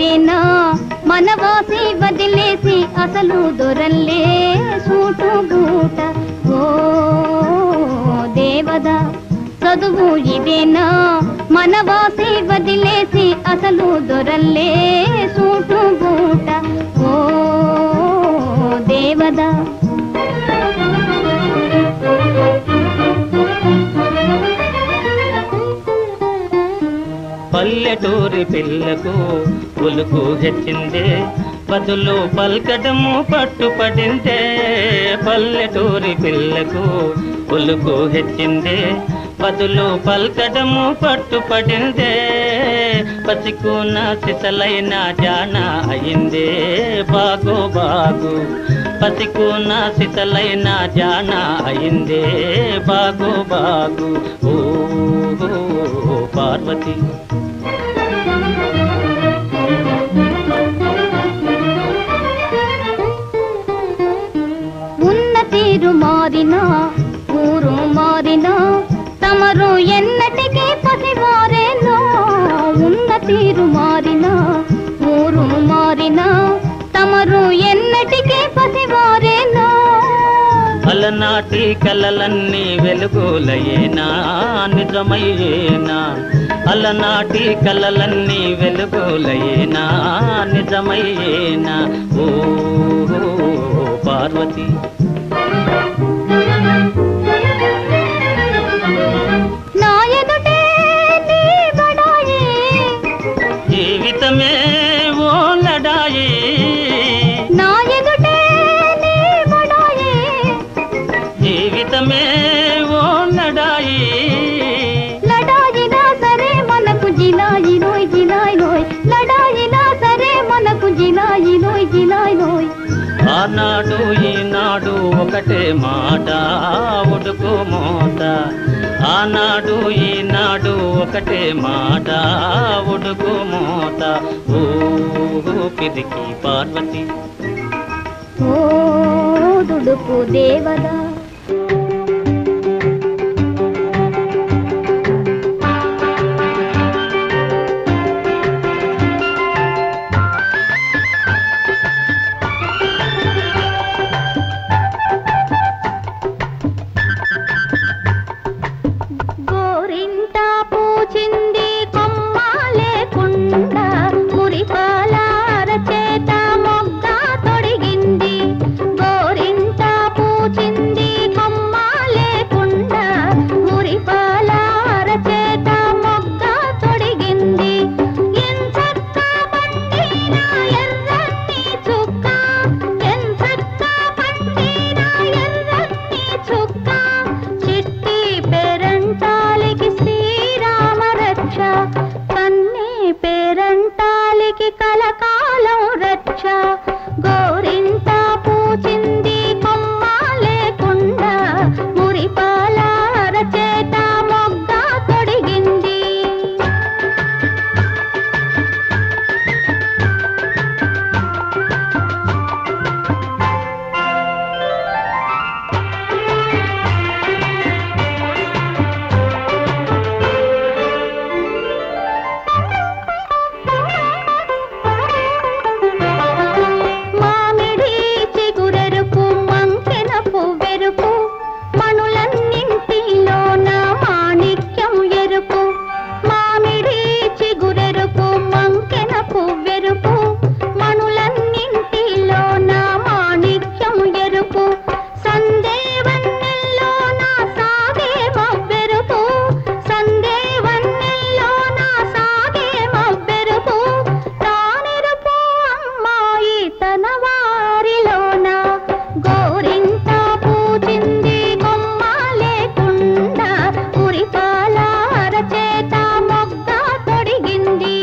ఇదేనా మనవాసి వదిలేసి అసలు దొరల్లే సూటు బూట ఓ దేవదా చదువు ఇదేనా మనవాసి వదిలేసి అసలు దొరల్లే సూటు బూట ఓ దేవదా పల్లెటూరి పిల్లకు ఉలుకు హెచ్చిందే బదులు పల్కటము పట్టుపడిందే పల్లెటూరి పిల్లకు ఉలుకు హెచ్చిందే బదులు పల్కటము పట్టుపడిందే పసికున్న సిసలైన జాన అయిందే బాగు బాగు పసికున్న సిసలైన జాన అయిందే బాగు బాగు ఓ పార్వతి ఉన్న తీరు మారినా ఊరు మారినా తమరు ఎన్నటికీ పసివారేనో ఉన్న తీరు మారినా ఊరు మారినా తమరు ఎన్నటికీ పసివారేనో అలనాటి కలలన్నీ వెలుగులయేనా నిజమయ్యేనా అలనాటి కలలన్నీ వెలుగులయేనా నిజమయ్యేనా ఓ పార్వతి నా ఎదుటే నీ బడాయి జీవితమే ఓ లడాయి నా ఎదుటే నీ బడాయి జీవితమే ఓ లడాయి లడాయినా సరే మనకు జిలాయి నోయ్ జిలాయి నోయ్ లడాయినా సరే మనకు జిలాయి నోయ్ జిలాయి నోయ్ ఆనాడు ఈనాడు ఒకటే మాట ఉడుకు మోత ఆనాడు ఈనాడు ఒకటే మాట ఉడుకు మోత ఓ పిరికి పార్వతి ఓ దుడుపు దేవదా గోరింట పూచింది కొమ్మ లేకుండా మురిపాల అరచేత మొగ్గ తొడిగింది గోరింట పూచింది కొమ్మ లేకుండా మురిపాల అరచేత మొగ్గ తొడిగింది ఎంచక్క పండిన ఎర్రని చుక్క ఎంచక్క పండిన ఎర్రని చుక్క చిట్టి పేరంటాలికి శ్రీరామ రక్ష కన్నీ పేరంటాలికి కలకాలం రక్ష గోరింట పూచింది కొమ్మ లేకుండా మురిపాల అరచేత మొగ్గ తొడిగింది మామిడి చిగురెరుపు మంకెన పువ్వెరుపు మణులన్నింటిలోన మాణిక్యం ఎరుపు మామిడి చిగురెరుపు మంకెన పువ్వెరుపు మణులన్నింటిలోన మాణిక్యం ఎరుపు సందేవన్నెల్లోన సాగే మవ్వెరుపు సందేవన్నెల్లోన సాగే మవ్వెరుపు తానెరుపు అమ్మాయి తన వారిలోన గోరింట పూచింది కొమ్మ లేకుండా ఉరిపాల అరచేత మొగ్గ తొడిగింది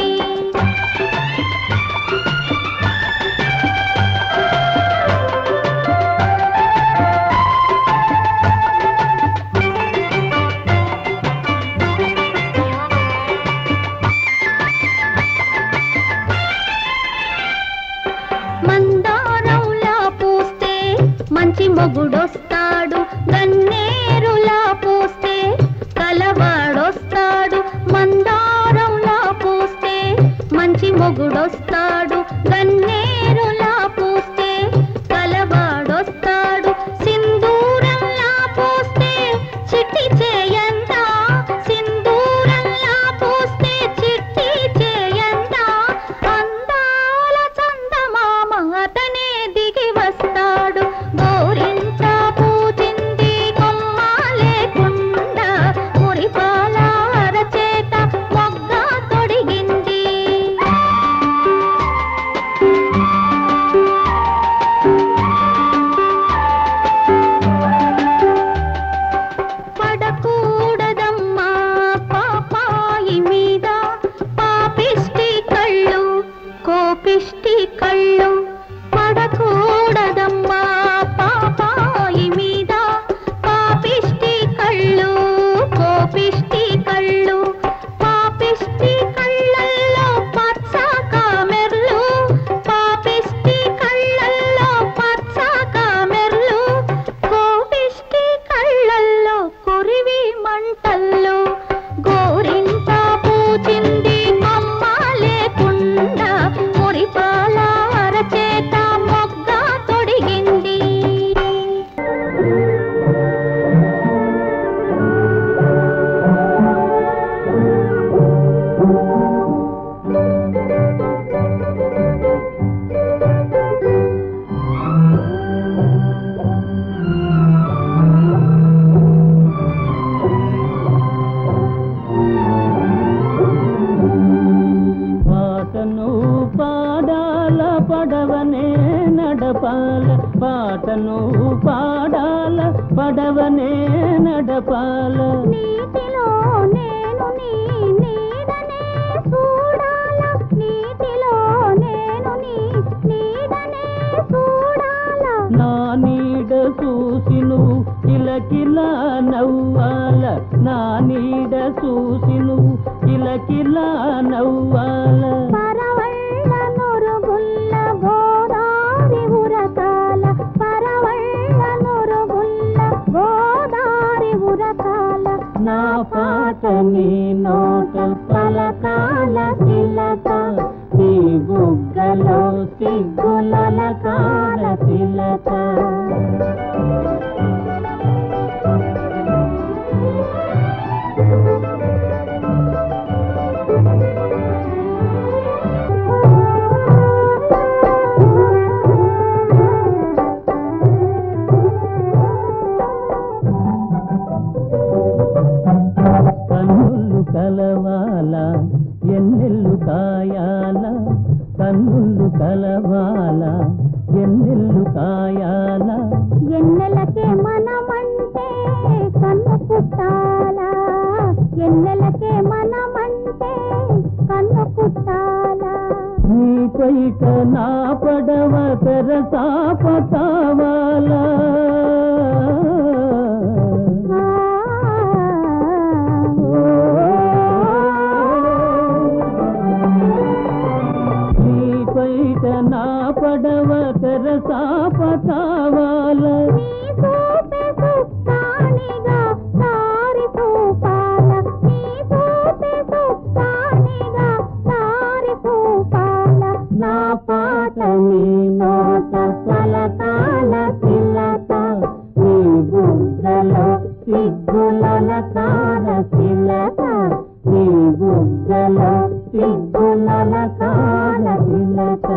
మందారంలా పూస్తే మంచి మొగుడొస్తాడు గన్నేరులా పూస్తే కలవాడొస్తాడు మందారంలా పూస్తే మంచి మొగుడొస్తాడు పాపిష్టి కళ్ళు పడకూడదమ్మా పాపాయి మీద పాపిష్టి కళ్ళు కోపిష్టి కళ్ళు పాపిష్టి కళ్ళల్లో పచ్చ కామెర్లు పాపిష్టి కళ్ళల్లో పచ్చ కామెర్లు కోపిష్టి కళ్ళల్లో కొరివి మంటల్లో గోరింట పూచింది అమ్మ లేకుండా మురిపాల అరచేత మొగ్గ తొడిగింది పాటను పాడాల పడవనే నడపాల పాటను పాడాల పడవనే నడపాల నీటిలో నేను నీ నీడనే చూడాల నీటిలో నేను నీ నీడనే చూడాల నా నీడ చూసి నువ్వు కిలకిలా నవ్వాల నా నీడ చూసి నువ్వు కిలకిలా నవ్వాల పరవళ్ళ నొరుగుల్ల గోదారి ఉరకాల పరవళ్ళ నొరుగుల్ల గోదారి ఉరకాల నా పాట నీ నోట పలకాల తిలక నీ బుగ్గలో సిగ్గులల కాల తిలక కన్నులు కలవాల ఎన్నెల్లు కాయాల కన్నులు కలవాల ఎన్నెల్లు కాయాల ఎన్నెలకే మనమంటే కన్ను పుట్టాలా ఎన్నెలకే మనమంటే కన్ను పుట్టాలా నీ పైట నా పడవ తెరసాప కావాలా ఆ, నీ పైట నా పడవ తెరసాప కావాలా నీ చూపే సుత్తానిగా దారి చూపాల నీ చూపే సుత్తానిగా దారి చూపాల నా పాట నీ నోట పలకాల తిలక నీ బుగ్గలో సిగ్గులల కాల తిలక నీ బుగ్గలో సిగ్గులల కాల తిలక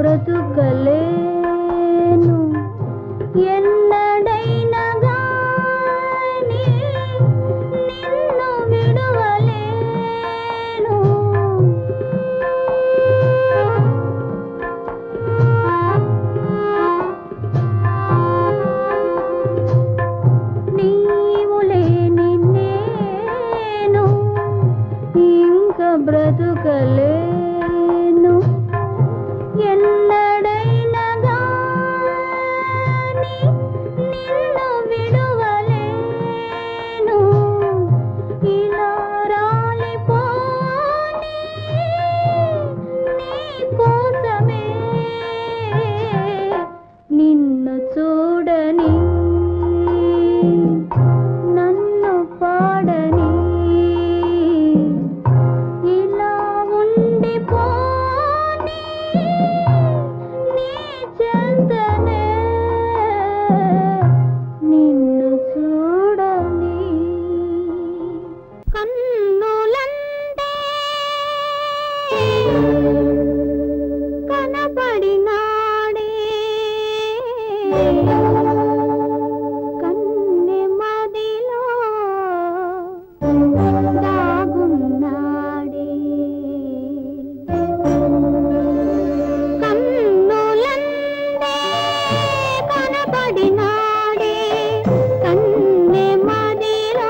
బ్రతుకలేను ఎన్నడైనా గాని నిన్ను విడువలేను నీవు లేని నేను ఇంక బ్రతుకలేను ఎన్నడైనా గాని నిన్ను విడువలేను ఇలా రాలిపోని నీ కోసమే నిన్ను చూడని నన్ను పాడని ఇలా ఉండిపోని నీ చెంతనే నిన్ను చూడని కన్నులందే కనపడినాడే కన్నె మదిలో దాగున్నాడే కన్నులందే కనపడినాడే కన్నె మదిలో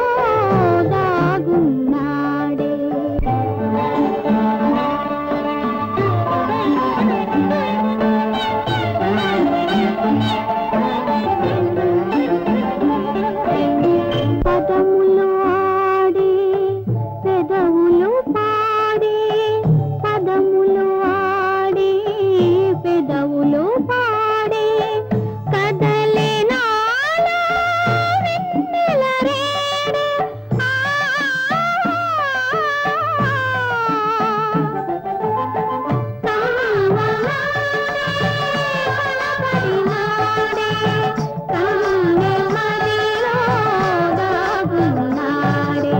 దాగున్నాడే పదములు ఆడి పెదవులు పాడి పదములు ఆడి పెదవులు పాడి కదలే నాలో వెన్నెల రేడు. కనపడినాడే, కన్నె మదిలో దాగున్నాడే.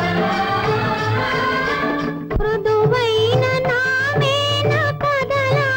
మృదువైన నామేన కదలాడే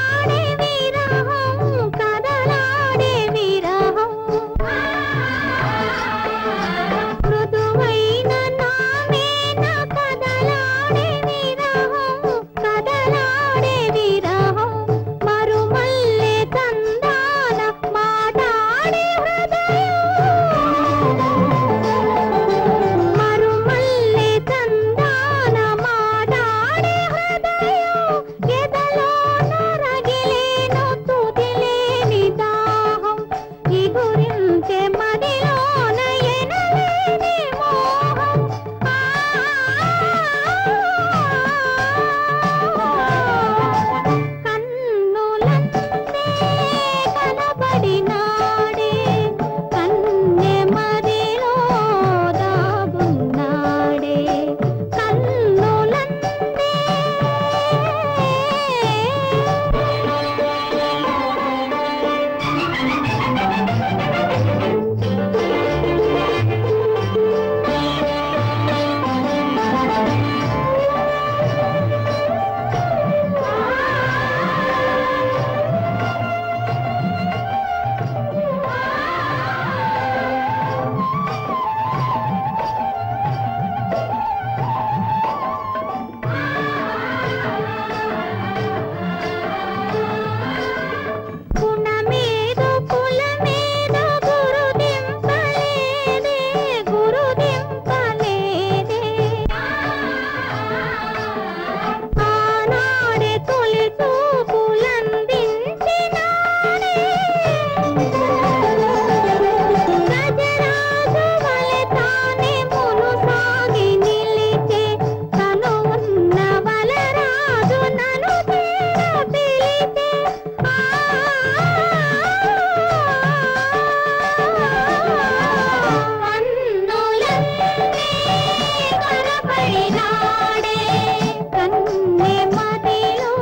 మదిలో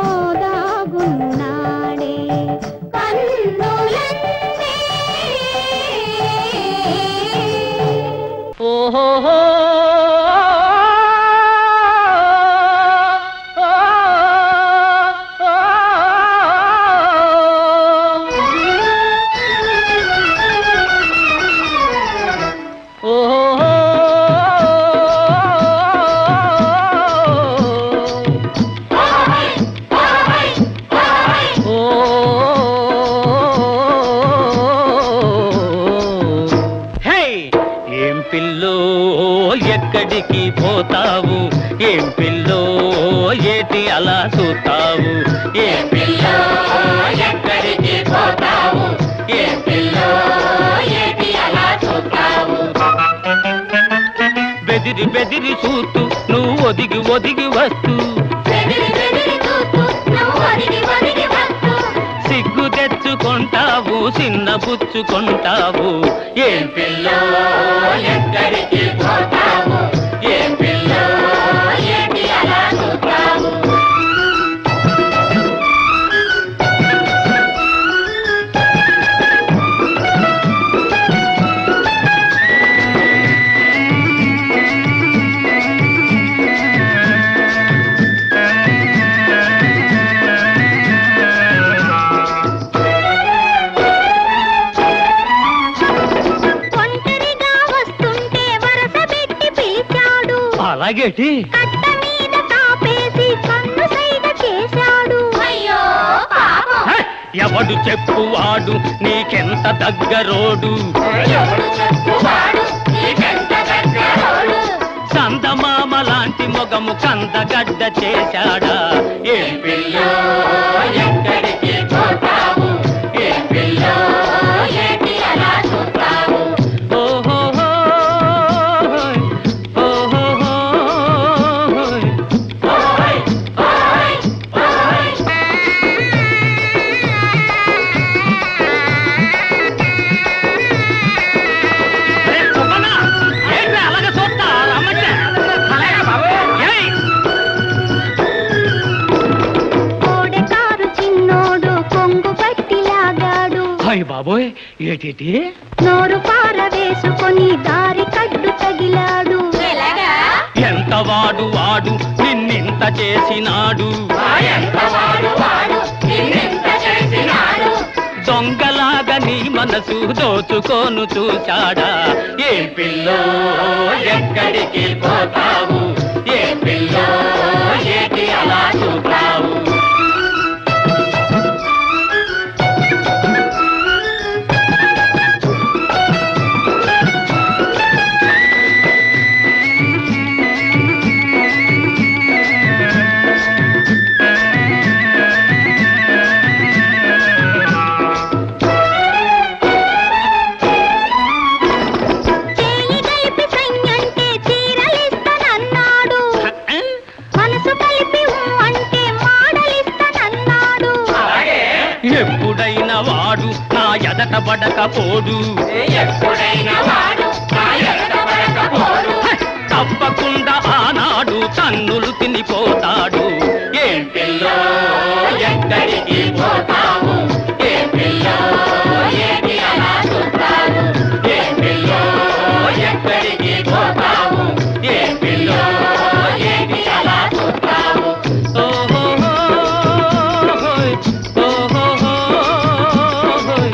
దాగున్నాడే కన్నులన్నీ ఓహో హే ఏం పిల్లో ఎక్కడికి పోతావు ఏం పిల్లో ఏటి అలా చూస్తావు ఏం పిల్లో ఎక్కడికి పోతావు ఏం పిల్లో ఏటి అలా చూస్తావు బెదిరి బెదిరి చూస్తూ నువ్వు ఒదిగి ఒదిగి వస్తూ సిగ్గు తెచ్చుకుంటావు చిన్న పుచ్చుకుంటావు ఏం పిల్లో ఎక్కడికి పోతావు ఏం పిల్లో ఏంటి అలా చూస్తావు ఒంటరిగా వస్తుంటే వరస పెట్టి పిలిచాడు అలాగేటి కట్ట మీద కాపేసి కన్ను సైగ చేశాడు అయ్యో పాపం హ! ఎవడు చెప్పువాడు నీకెంత దగ్గరోడు చందమామ లాంటి మొగము కందగడ్డ చేశాడా ఏ పిల్లో ఎక్కడికి పోతావు ఏ పిల్లో ఏంటి అలా చూస్తావు ఓహో ఓహో అలాగే చూస్తా రమ్మంటే ఏయ్ కోడెకారు చిన్నోడు కొంగు పట్టి లాగాడు అయ్య బాబోయ్ ఏటేటి నోరు పార వేసుకొని దారి కడ్డు తగిలాడు ఎంత వాడు వాడు నిన్నింత చేసినాడు దొంగలాగా నీ మనసు దోచుకోను చూచాడా ఏ పిల్లో ఎక్కడికి పోతావు ఏ పిల్లో ఏటి అలా చూస్తావు చేయి కలిపి సైన్యంటే చీరలిస్తానన్నాడు మనసు కలిపి ఊ అంటే మాడలిస్తానన్నాడు ఎప్పుడైనా వాడు నా ఎదట పడకపోడు హ! తప్పకుండా ఆనాడు తన్నులు తినిపోతాడు ఏం పిల్లో ఎక్కడికి పోతావు ఏం పిల్లో ఏటి అలా చూస్తావు ఏం పిల్లో ఎక్కడికి పోతావు ఏం పిల్లో ఏటి అలా చూస్తావు ఓహో ఓహోయ్, ఓహోహోయ్.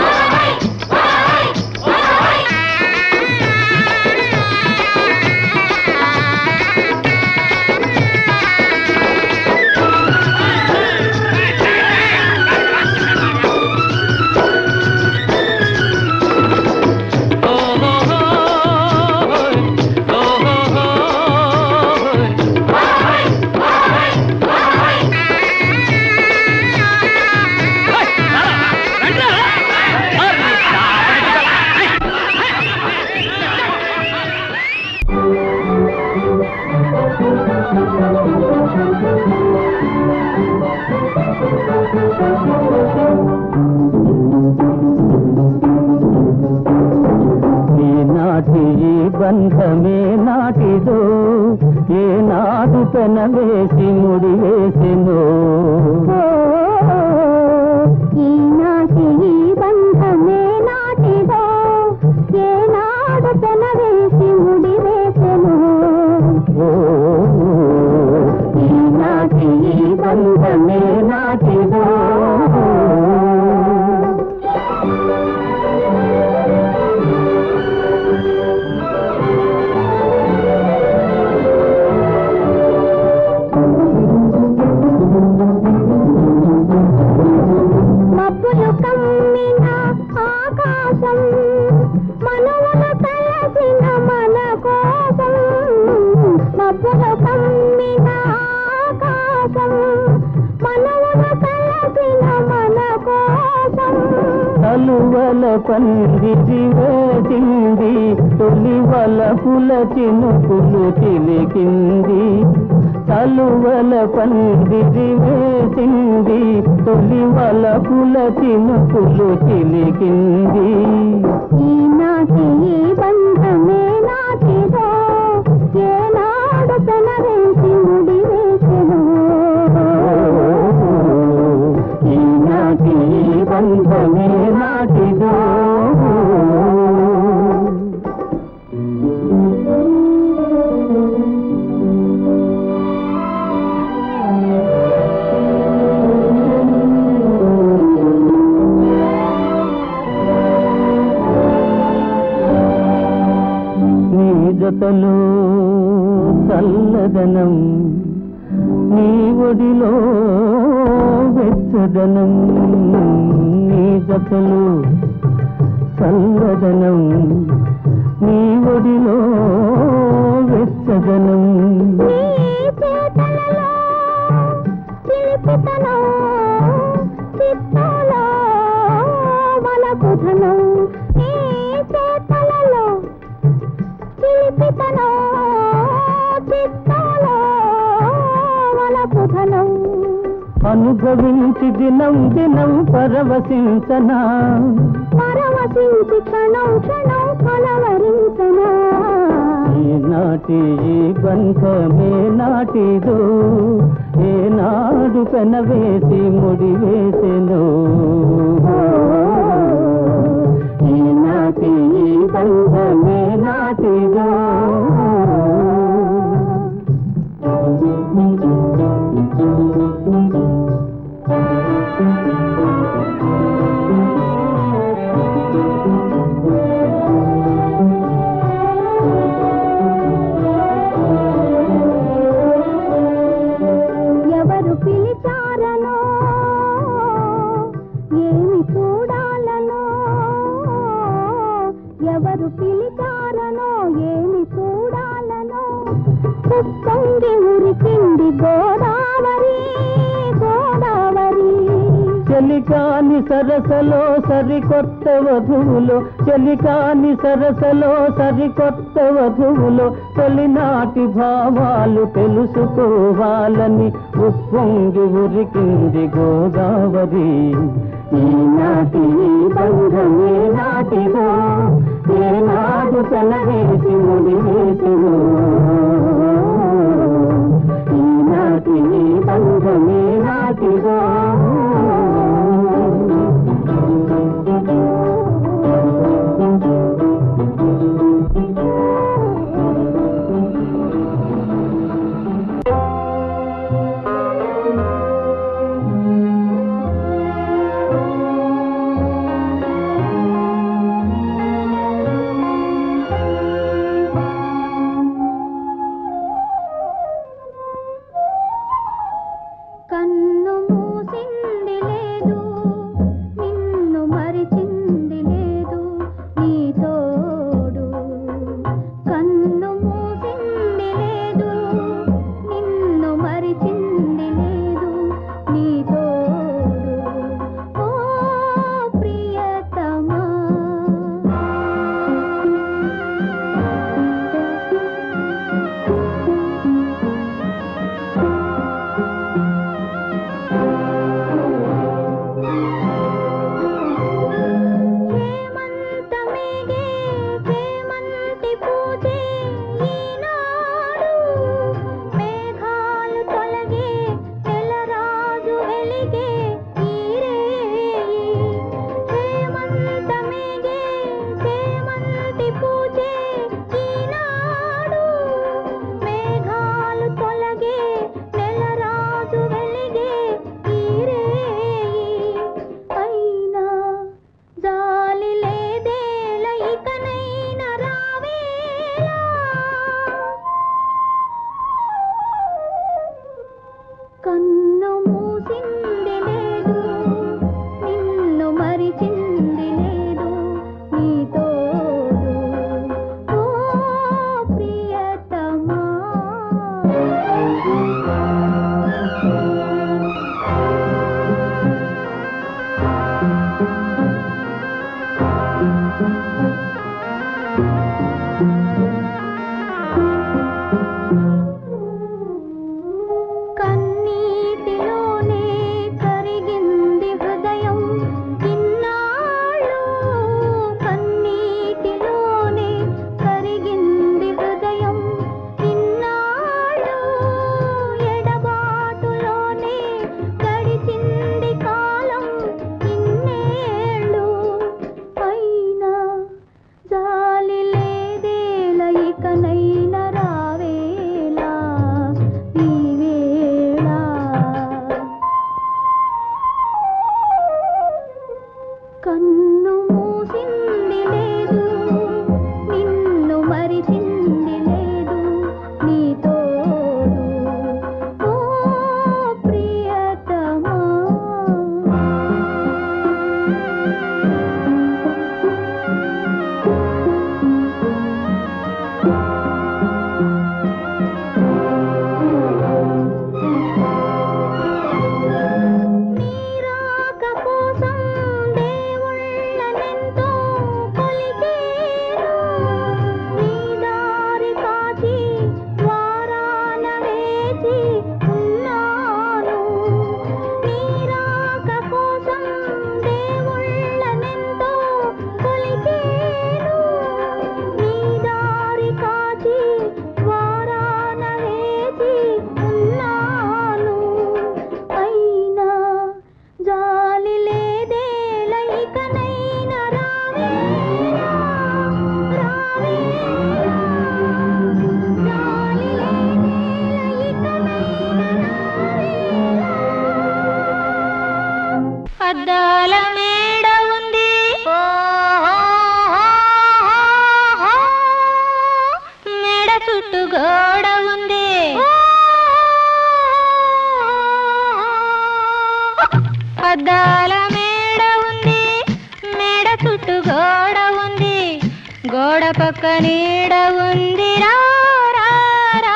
ఓహోహోయ్, ఓహోహోయ్. ఈనాటి ఈ బంధమే నాటిదో ఏనాడు పెనవేసి ముడివే కలువల పందిరి వేసింది తొలి వలపుల చినుకులు చిలికింది కలువల పందిరి వేసింది తొలి వలపుల చినుకులు చిలికింది ఈనాటి ఈ బంధమే నాటిదో ఏనాడు తన వేసి ముడి వేసెను ఈనాటి ఈ బంధమే నాటిదో నీ జతలో చల్లదనం నీ ఒడిలో వెచ్చదనం నీ జతలో చల్లదనం నీ ఒడిలో వెచ్చదనం నీ చేతలలో చిలిపితనం చిత్తాలో వలపుధనం నీ చేతలలో చిలిపితనం చిత్తాలో వలపుధనం అనుభవించి దినం దినం పరవశించనా పరవశించి క్షణం క్షణం కలవరించనా ఈనాటి ఈ బంధమే నాటిదో ఏనాడు పెనవేసి ముడి వేసెను ఈనాటి ఈ బంధమే నాటిదో ఎవరు పిలిచారనో ఏమి చూడాలనో ఎవరు పిలిచారనో ఏమి చూడాలనో కుప్పొంగి ఉరికింది గోదావరి గోదావరి చెలికాని సరసలో సరికొత్త వధువులో చెలికాని సరసలో సరికొత్త వధువులో తొలినాటి భావాలు తెలుసుకోవాలని ఉప్పొంగి ఉరికింది గోదావరి ఈనాటి ఈ బంధమే నాటిదో ఏనాడు తలవేసి ముడివేసిను ఈనాటి ఈ బంధమే నాటిదో కన్ను మూసి గోడ పక్క నీడ ఉంది రా రా, రా.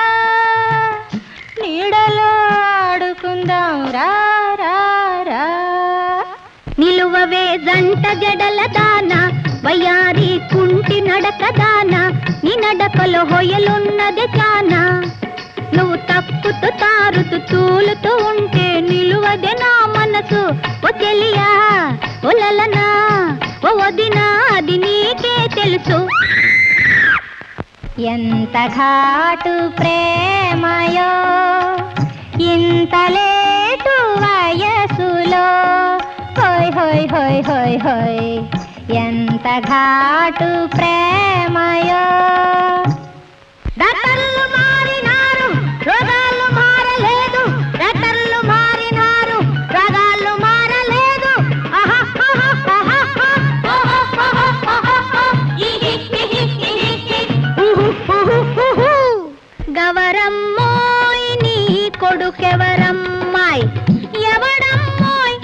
నీడలో ఆడుకుందాం రా రా రా నిలువవే జంట జడల దాన వయ్యారి కుంటి నడక దాన నీ నడకలో హొయలున్నది చానా నువ్వు తప్పుతూ తారుతూ తూలుతూ ఉంటే నిలువదే నా మనసు ఓ చెలియా ఓ లలనా ఓ వదినా అది నీకే తెలుసు ఎంత ఘాటు ప్రేమయో ఇంత లేటు వయసులో హోయ్ హోయ్ హోయ్ హోయ్ హోయ్ ఎంత ఘాటు ప్రేమయో డాక్టర్లు మారినారు రోగాలు మారలేదు డాక్టర్లు మారినారు రోగాలు మారలేదు ఆహా, ఆహా, ఆహా, ఆహా, ఆహా, ఆహా, ఆహా, ఇహి, ఇహి, ఇహి, ఇహి. ఉహు, ఉహు, ఉహు. గవరమ్మోయ్ నీ కొడుకెవరమ్మాయ్ ఎవడమ్మోయ్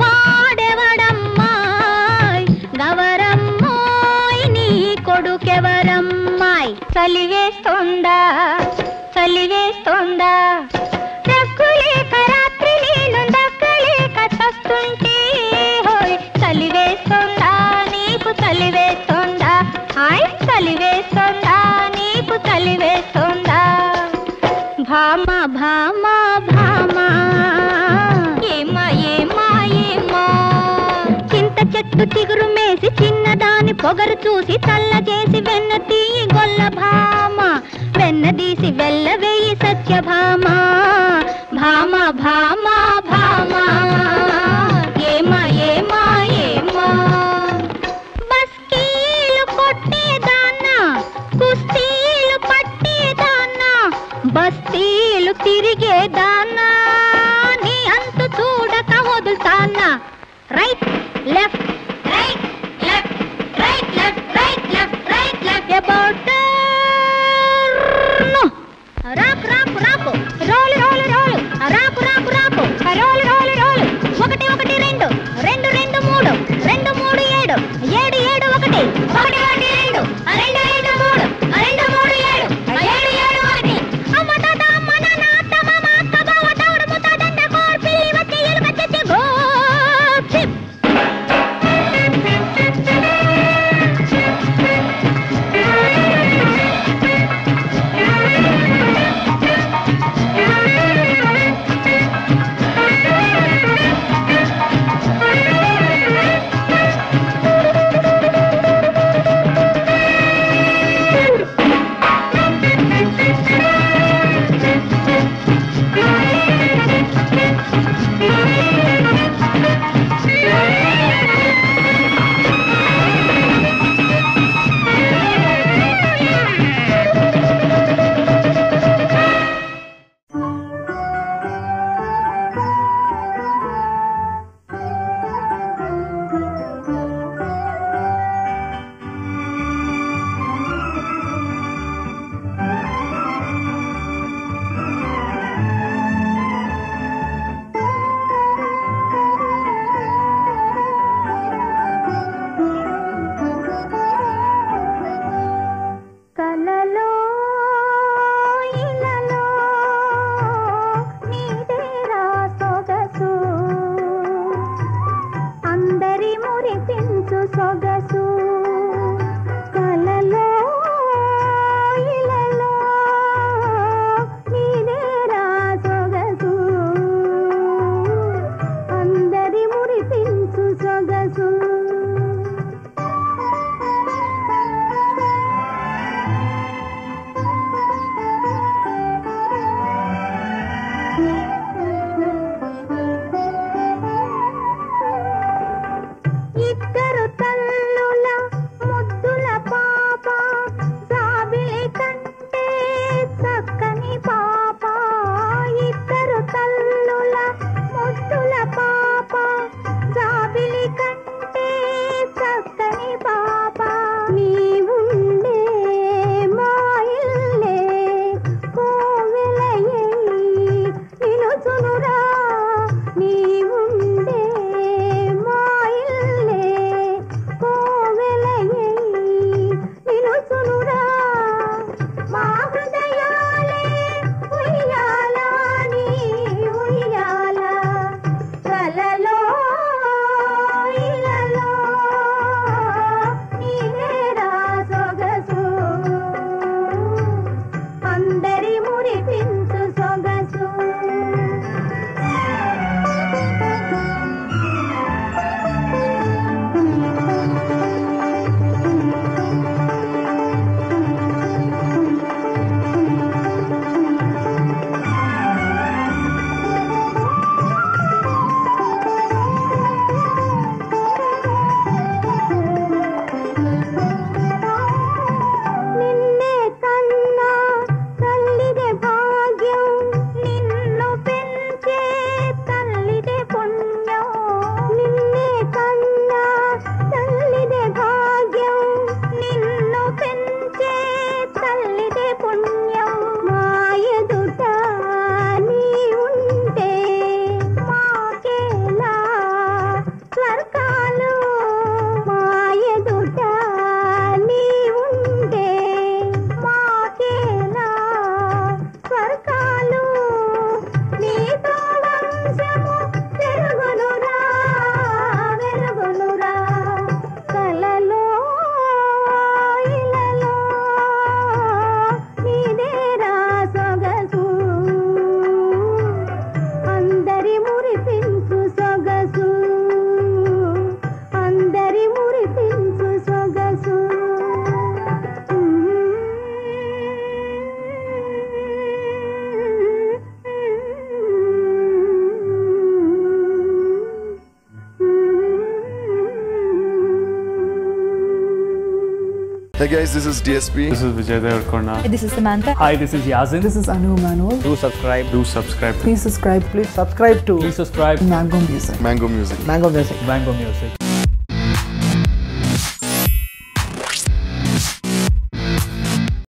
వాడెవడమ్మాయ్ గవరమ్మోయ్ నీ కొడుకెవరమ్మాయ్ చలివేస్తోందా చలివేస్తోందా రగ్గులేక రాత్రి నేను దక్కలేక చస్తుంటే హోయ్ చలివేస్తోందా నీకు చలివేస్తోందా హాయ్ చలివేస్తోందా నీకు చలివేస్తోందా భామ భామ భామ ఏమా ఏమా ఏమా చింత చెట్టు చిగురు మేసి చిన్నదాని పొగరు చూసి చల్ల చేసి వెన్న తీయి గొల్ల భామ వెన్న తీసి వెళ్ళ వేయి సత్యభామ భామ భామ భామ ఏమా ఏమా ఏమా బస్కీలు కొట్టేదాన్నా కుస్తీలు పట్టేదాన్నా బస్తీలు తిరిగేదాన్నా నీ అంతు చూడక వదులుతానా right left right left right left right left right left about రాకు రాకు రాకు రోలు రోలు రోలు రాకు రాకు రాకు రోలు రోలు రోలు ఒకటి ఒకటి రెండు రెండు రెండు మూడు రెండు మూడు ఏడు ఏడు ఏడు ఒకటి ఒకటి ఒకటి రెండు రెండు రెండు మూడు రెండు మూడు ఏడు ఏడు ఏడు ఒకటి అమ్మ తాత అమ్మ నాన్న అత్త మామ అక్క బావ తవుడు ముత్తాదండ కోడి పిల్లి వచ్చి ఎలుక చెచ్చి గోప్ Hey guys, this is DSP. This is Vijay Devarkonda. This is Samantha. Hi, this is Yazin. This is Anu Manol. Do subscribe. Do subscribe. Please subscribe. Please subscribe to Please subscribe. Mango Music. Mango Music. Mango Music. Mango Music.